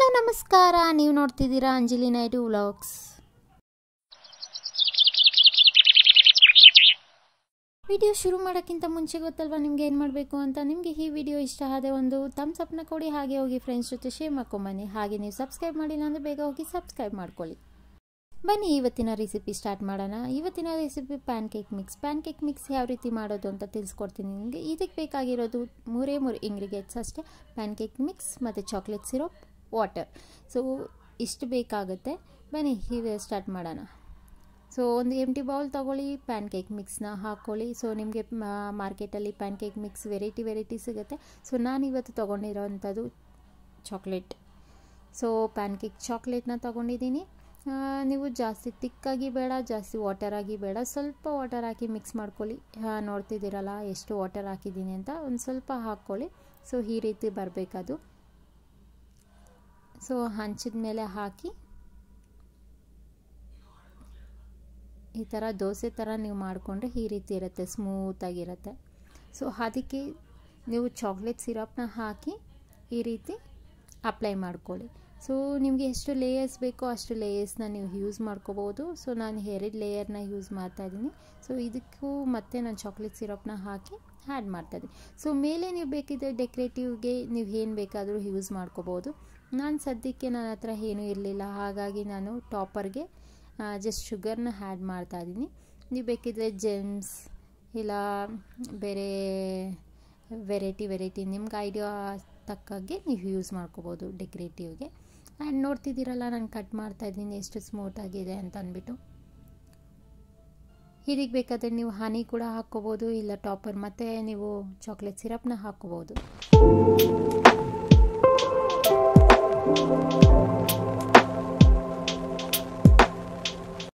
ನಮಸ್ಕಾರ ನೀವು ನೋಡ್ತಿದ್ದೀರಾ ಅಂಜಲಿ ನೈಡು ವ್ಲಾಗ್ಸ್ ವಿಡಿಯೋ ಶುರು ಮಾಡೋಕ್ಕಿಂತ ಮುಂಚೆ ಗೊತ್ತಲ್ವಾ ನಿಮ್ಗೆ ಏನು ಮಾಡಬೇಕು ಅಂತ ನಿಮಗೆ ಈ ವಿಡಿಯೋ ಇಷ್ಟ ಆದ ಒಂದು ತಮ್ಸ್ ಅಪ್ನ ಕೊಡಿ ಹಾಗೆ ಹೋಗಿ ಫ್ರೆಂಡ್ಸ್ ಜೊತೆ ಶೇರ್ ಮಾಡ್ಕೊಂಬನ್ನಿ ಹಾಗೆ ನೀವು ಸಬ್ಸ್ಕ್ರೈಬ್ ಮಾಡಿಲ್ಲ ಅಂದರೆ ಬೇಗ ಹೋಗಿ ಸಬ್ಸ್ಕ್ರೈಬ್ ಮಾಡ್ಕೊಳ್ಳಿ ಬನ್ನಿ ಇವತ್ತಿನ ರೆಸಿಪಿ ಸ್ಟಾರ್ಟ್ ಮಾಡೋಣ ಇವತ್ತಿನ recipe pancake mix pancake mix ಯಾವ ರೀತಿ ಮಾಡೋದು ಅಂತ ತಿಳಿಸ್ಕೊಡ್ತೀನಿ ನಿಮಗೆ ಇದಕ್ಕೆ ಬೇಕಾಗಿರೋದು ಮೂರೇ ಮೂರು ಇಂಗ್ರೀಡಿಯೆಂಟ್ಸ್ ಅಷ್ಟೇ ಪ್ಯಾನ್ ಕೇಕ್ ಮಿಕ್ಸ್ ಮತ್ತು ಚಾಕ್ಲೇಟ್ ಸಿರಪ್ ವಾಟರ್ ಸೊ ಇಷ್ಟು ಬೇಕಾಗುತ್ತೆ ಬನ್ನಿ ಈಗ ಸ್ಟಾರ್ಟ್ ಮಾಡೋಣ ಸೊ ಒಂದು ಎಂಟಿ ಬೌಲ್ ತೊಗೊಳ್ಳಿ ಪ್ಯಾನ್ ಕೇಕ್ ಮಿಕ್ಸ್ನ ಹಾಕ್ಕೊಳ್ಳಿ ಸೊ ನಿಮಗೆ ಮಾರ್ಕೆಟಲ್ಲಿ pancake mix variety variety ಸಿಗುತ್ತೆ ಸೊ ನಾನು ಇವತ್ತು ತೊಗೊಂಡಿರೋವಂಥದ್ದು ಚಾಕ್ಲೇಟ್ ಸೊ ಪ್ಯಾನ್ ಕೇಕ್ ಚಾಕ್ಲೇಟ್ನ ತೊಗೊಂಡಿದ್ದೀನಿ ನೀವು ಜಾಸ್ತಿ ತಿಕ್ಕಾಗಿ ಬೇಡ ಜಾಸ್ತಿ ವಾಟರ್ ಆಗಿ ಬೇಡ ಸ್ವಲ್ಪ ವಾಟರ್ ಹಾಕಿ ಮಿಕ್ಸ್ ಮಾಡ್ಕೊಳ್ಳಿ ನೋಡ್ತಿದ್ದೀರಲ್ಲ ಎಷ್ಟು ವಾಟರ್ ಹಾಕಿದ್ದೀನಿ ಅಂತ ಒಂದು ಸ್ವಲ್ಪ ಹಾಕ್ಕೊಳ್ಳಿ ಸೊ ಈ ರೀತಿ ಬರಬೇಕದು ಸೊ ಹಂಚಿದ ಮೇಲೆ ಹಾಕಿ ಈ ಥರ ದೋಸೆ ಥರ ನೀವು ಮಾಡಿಕೊಂಡ್ರೆ ಈ ರೀತಿ ಇರುತ್ತೆ ಸ್ಮೂತಾಗಿರುತ್ತೆ ಸೊ ಅದಕ್ಕೆ ನೀವು ಚಾಕ್ಲೇಟ್ ಸಿರಪ್ನ ಹಾಕಿ ಈ ರೀತಿ ಅಪ್ಲೈ ಮಾಡ್ಕೊಳ್ಳಿ ಸೊ ನಿಮಗೆ ಎಷ್ಟು ಲೇಯರ್ಸ್ ಬೇಕೋ ಅಷ್ಟು ಲೇಯರ್ಸ್ನ ನೀವು ಯೂಸ್ ಮಾಡ್ಕೋಬೋದು ಸೊ ನಾನು ಎರಡು ಲೇಯರ್ನ ಯೂಸ್ ಮಾಡ್ತಾಯಿದ್ದೀನಿ ಸೊ ಇದಕ್ಕೂ ಮತ್ತೆ ನಾನು ಚಾಕ್ಲೇಟ್ ಸಿರಪ್ನ ಹಾಕಿ ಆ್ಯಡ್ ಮಾಡ್ತಾಯಿದ್ದೀನಿ ಸೊ ಮೇಲೆ ನೀವು ಬೇಕಿದ್ದರೆ ಡೆಕೋರೇಟಿವ್ಗೆ ನೀವು ಏನು ಬೇಕಾದರೂ ಯೂಸ್ ಮಾಡ್ಕೋಬೋದು ನಾನು ಸದ್ಯಕ್ಕೆ ನನ್ನ ಹತ್ರ ಏನೂ ಇರಲಿಲ್ಲ ಹಾಗಾಗಿ ನಾನು ಟಾಪರ್ಗೆ ಜಸ್ಟ್ ಶುಗರ್ನ ಆ್ಯಡ್ ಮಾಡ್ತಾಯಿದ್ದೀನಿ ನೀವು ಬೇಕಿದ್ದರೆ ಜೆಮ್ಸ್ ಇಲ್ಲ ಬೇರೆ ವೆರೈಟಿ ವೆರೈಟಿ ನಿಮ್ಗೆ ಐಡಿಯಾ ತಕ್ಕಾಗೆ ನೀವು ಯೂಸ್ ಮಾಡ್ಕೋಬೋದು ಡೆಕೋರೇಟಿವ್ಗೆ ಆ್ಯಂಡ್ ನೋಡ್ತಿದ್ದೀರಲ್ಲ ನಾನು ಕಟ್ ಮಾಡ್ತಾಯಿದ್ದೀನಿ ಎಷ್ಟು ಸ್ಮೂತಾಗಿದೆ ಅಂತ ಅಂದ್ಬಿಟ್ಟು ಇದಕ್ಕೆ ಬೇಕಾದರೆ ನೀವು ಹನಿ ಕೂಡ ಹಾಕ್ಕೋಬೋದು ಇಲ್ಲ ಟಾಪರ್ ಮತ್ತು ನೀವು ಚಾಕ್ಲೇಟ್ ಸಿರಪ್ನ ಹಾಕ್ಕೋಬೋದು